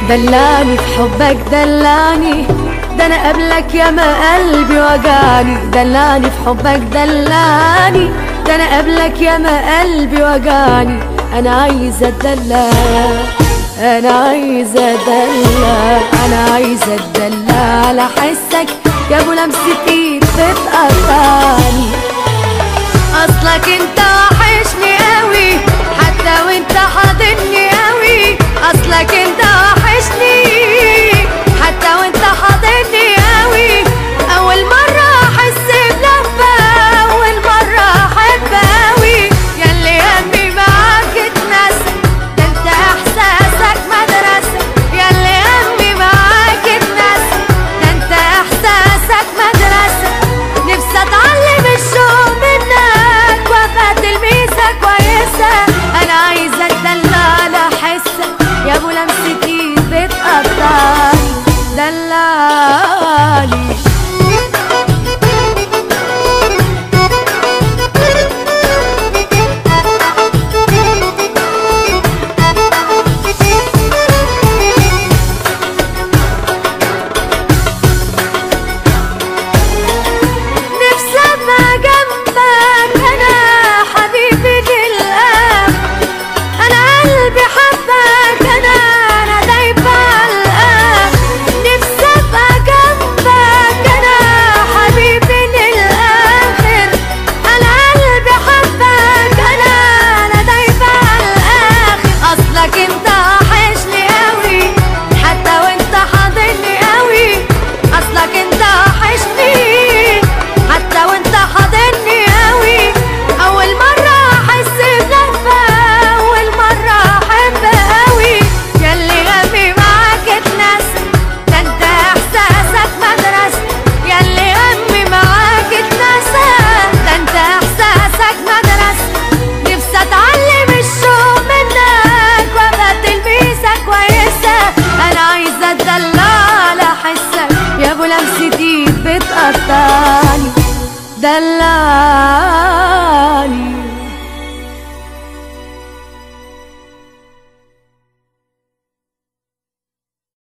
دلاني في حبك دلاني ده انا قبلك يا ما قلبي وجعني دلاني في حبك دلاني ده انا قبلك يا ما قلبي وجعني انا عايزه اتدلع انا عايزه اتدلع انا عايزه اتدلع على حسك يا ابو لمستي بتقطعني اصلك انت وحشني قوي حتى وانت حاضني قوي اصلك انت وحشني حتى وانت حاضني قوي اول مرة احس بلفة اول مرة احب قوي ياللي همي معاك اتنسى ده انت احساسك مدرسة ياللي همي معاك اتنسى ده انت احساسك مدرسة نفسي اتعلم الشوق منك وابقى تلميذة كويسة انا عايزة اتدلع على حسك يا ابو لمستي بتقطعني دلعني نفسي ابقى جنبك انا حبيبي للآب انا قلبي حبك انا انا دايبة الآب نفسي ابقى جنبك انا حبيبي للآخر انا قلبي حبك انا انا دايبة الآخر اصلك انت وحشني قوي حتى وانت حاضني قوي اصلك انت وحشني حتى وانت حاضني قوي اول مرة احس بلفة اول مرة احب قوي ياللي غبي معاك اتنسى ده انت احساسك مدرسة ياللي غبي معاك اتنسى ده انت احساسك مدرسة نفسي اتعلم الشوق منك وابقى تلميذة كويسة انا عايزة اتدلع على حسك يا ابو لمستي بتقطعني دلعني